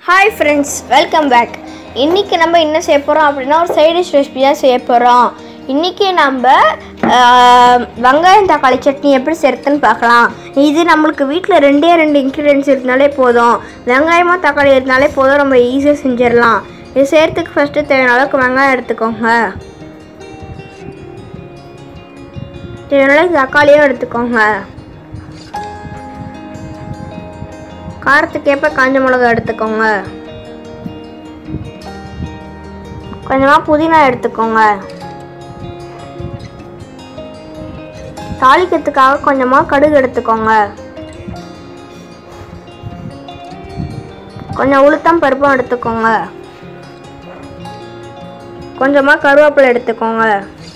hi friends welcome back இன்றைக்கி நம்ம என்ன செய்ய போகிறோம் அப்படின்னா ஒரு சைட் டிஷ் ரெசிபி தான் செய்ய போகிறோம் இன்றைக்கி நம்ம ஆஹ், வெங்காயம் தக்காளி சட்னி எப்படி செய்யறதுன்னு பார்க்கலாம் இது நம்மளுக்கு வீட்டில் ரெண்டே ரெண்டு இன்க்ரீடியன்ஸ் இருந்தாலே போதும் வெங்காயமாக தக்காளி இருந்தாலே போதும் நம்ம ஈஸியாக செஞ்சிடலாம் இது செய்கிறதுக்கு ஃபஸ்ட்டு தேவையான அளவுக்கு வெங்காயம் எடுத்துக்கோங்க தேவையான அளவுக்கு தக்காளியும் எடுத்துக்கோங்க காரத்துக்கு ஏற்ப காஞ்ச மிளகா எடுத்துக்கோங்க கொஞ்சமாக புதினா எடுத்துக்கோங்க தாளிக்கிறதுக்காக கொஞ்சமாக கடுகு எடுத்துக்கோங்க கொஞ்சம் உளுத்தம் பருப்பும் எடுத்துக்கோங்க கொஞ்சமாக கருவேப்பிலை எடுத்துக்கோங்க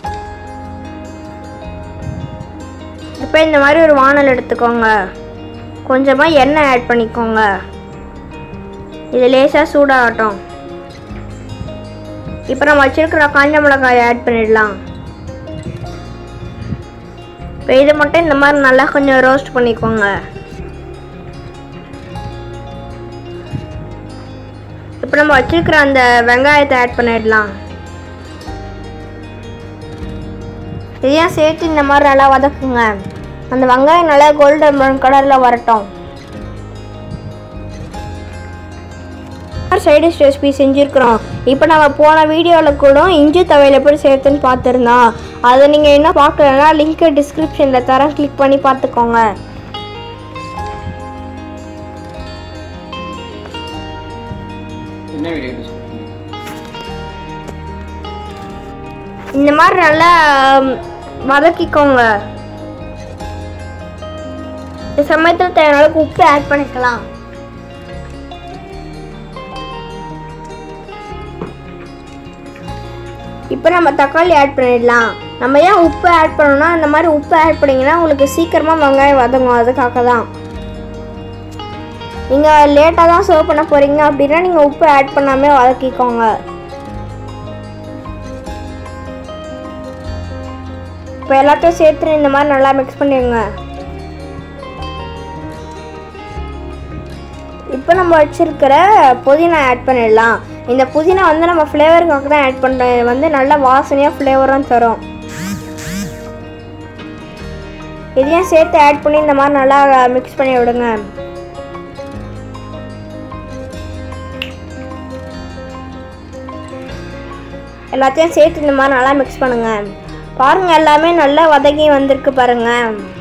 இப்போ இந்த மாதிரி ஒரு வானல் எடுத்துக்கோங்க கொஞ்சமாக எண்ணெய் ஆட் பண்ணிக்கோங்க இது லேசாக சூடாகட்டும் இப்போ நம்ம வச்சிருக்கிற காஞ்ச மிளகாயை ஆட் பண்ணிடலாம் இப்போ இதை மட்டும் இந்த மாதிரி நல்லா கொஞ்சம் ரோஸ்ட் பண்ணிக்கோங்க இப்போ நம்ம வச்சிருக்கிற அந்த வெங்காயத்தை ஆட் பண்ணிடலாம் இதையும் சேர்த்து இந்த மாதிரி நல்லா வதக்குங்க அந்த வெங்காயம் நல்லா கோல்டன் ப்ரௌன் கலரில் வரட்டும் சைடிஷ் ரெசிபி செஞ்சுருக்குறோம் இப்போ நம்ம போன வீடியோவில் கூட இஞ்சி துவையல் எப்படி சேர்த்துன்னு பார்த்துருந்தோம் அதை நீங்கள் என்ன பார்க்கலன்னா லிங்க்கை டிஸ்கிரிப்ஷனில் தரேன் கிளிக் பண்ணி பார்த்துக்கோங்க என்ன வீடியோ இந்த மாதிரி நல்லா ம், வதக்கிக்கோங்க இந்த சமயத்தில் தேவையான அளவுக்கு உப்பு ஆட் பண்ணிக்கலாம் இப்போ நம்ம தக்காளி ஆட் பண்ணிடலாம் நம்ம ஏன் உப்பு ஆட் பண்ணோம்னா இந்த மாதிரி உப்பு ஆட் பண்ணிங்கன்னா உங்களுக்கு சீக்கிரமாக வெங்காயம் வதங்கும் அதுக்காக தான் நீங்கள் லேட்டாக தான் சர்வ் பண்ண போகிறீங்க அப்படின்னா நீங்கள் உப்பு ஆட் பண்ணாமே வதக்கிக்கோங்க இப்போ எல்லாத்தையும் சேர்த்து இந்த மாதிரி நல்லா மிக்ஸ் பண்ணிடுங்க இப்போ நம்ம வச்சிருக்கிற புதினா ஆட் பண்ணிடலாம் இந்த புதினா வந்து நம்ம ஃப்ளேவருக்காக தான் ஆட் பண்ணுறோம் இது வந்து நல்ல வாசனையாக ஃப்ளேவரும் தரும் இதையும் சேர்த்து ஆட் பண்ணி இந்த மாதிரி நல்லா மிக்ஸ் பண்ணி விடுங்க எல்லாத்தையும் சேர்த்து இந்த மாதிரி நல்லா மிக்ஸ் பண்ணுங்க பாருங்க எல்லாமே நல்லா வதங்கி வந்திருக்கு பாருங்க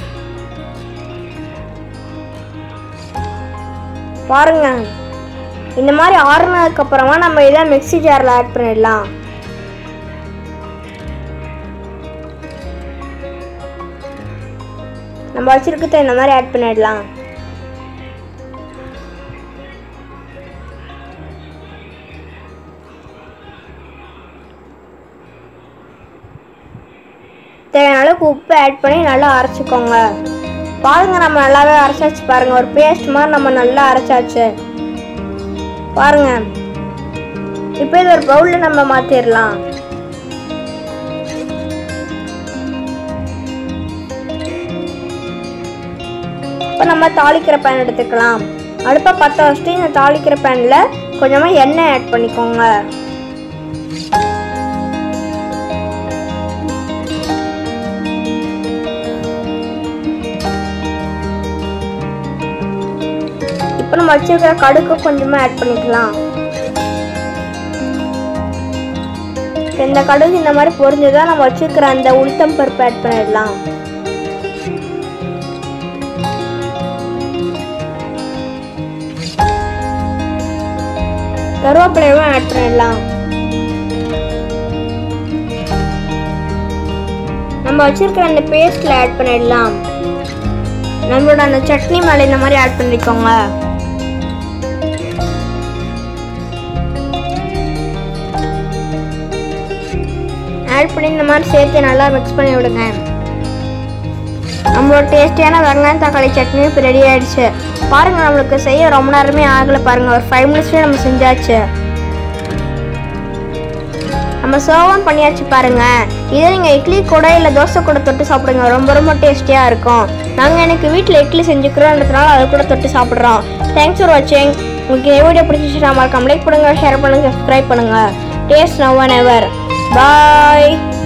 பாருங்க இந்த மாதிரி ஆறுனதுக்கு அப்புறமா நம்ம இதை மிக்ஸி ஜாரில் ஆட் பண்ணிடலாம் நம்ம வச்சிருக்கிறத இந்த மாதிரி ஆட் பண்ணிடலாம் தேவையான அளவுக்கு உப்பு ஆட் பண்ணி நல்லா அரைச்சிக்கோங்க பாருங்க நம்ம நல்லாவே அரைச்சாச்சு பாருங்க ஒரு பேஸ்ட் மாதிரி நம்ம நல்லா அரைச்சாச்சு பாருங்க இப்போ இது ஒரு பவுலில் நம்ம மாற்றிடலாம் இப்போ நம்ம தாளிக்கிற பேன் எடுத்துக்கலாம் அடுப்பை பற்ற வச்சுட்டு இந்த தாளிக்கிற பேனில் கொஞ்சமாக எண்ணெய் ஆட் பண்ணிக்கோங்க இப்போ நம்ம வச்சிருக்கிற கடுகு கொஞ்சமாக ஆட் பண்ணிக்கலாம் இந்த கடுகு இந்த மாதிரி பொரிஞ்சதா நம்ம வச்சிருக்கிற அந்த உளுத்தம் பருப்பு ஆட் பண்ணிடலாம் கருவேப்பிலையும் ஆட் பண்ணிடலாம் நம்ம வச்சிருக்கிற அந்த பேஸ்ட்ல ஆட் பண்ணிடலாம் நம்மளோட அந்த சட்னி மேலே இந்த மாதிரி ஆட் பண்ணிக்கோங்க ஆட் பண்ணி இந்த மாதிரி சேர்த்து நல்லா மிக்ஸ் பண்ணி விடுங்க நம்மளோட டேஸ்டியான வெங்காயம் தக்காளி சட்னி இப்போ ரெடி ஆயிடுச்சு பாருங்க நம்மளுக்கு செய்ய ரொம்ப நேரமே ஆகலை பாருங்க ஒரு ஃபைவ் மினிட்ஸ்லேயே நம்ம செஞ்சாச்சு நம்ம சர்வும் பண்ணியாச்சு பாருங்க இதை நீங்கள் இட்லி கூட இல்லை தோசை கூட தொட்டு சாப்பிடுங்க ரொம்ப ரொம்ப டேஸ்டியாக இருக்கும் நாங்கள் எனக்கு வீட்டில் இட்லி செஞ்சுக்கிறோன்றதுனால அதை கூட தொட்டு சாப்பிட்றோம் தேங்க்ஸ் ஃபார் வாட்சிங் உங்களுக்கு இந்த வீடியோ பிடிச்சிச்சுன்னா மறக்காம லைக் பண்ணுங்கள் ஷேர் பண்ணுங்கள் சப்ஸ்கிரைப் பண்ணுங்கள் taste now and ever bye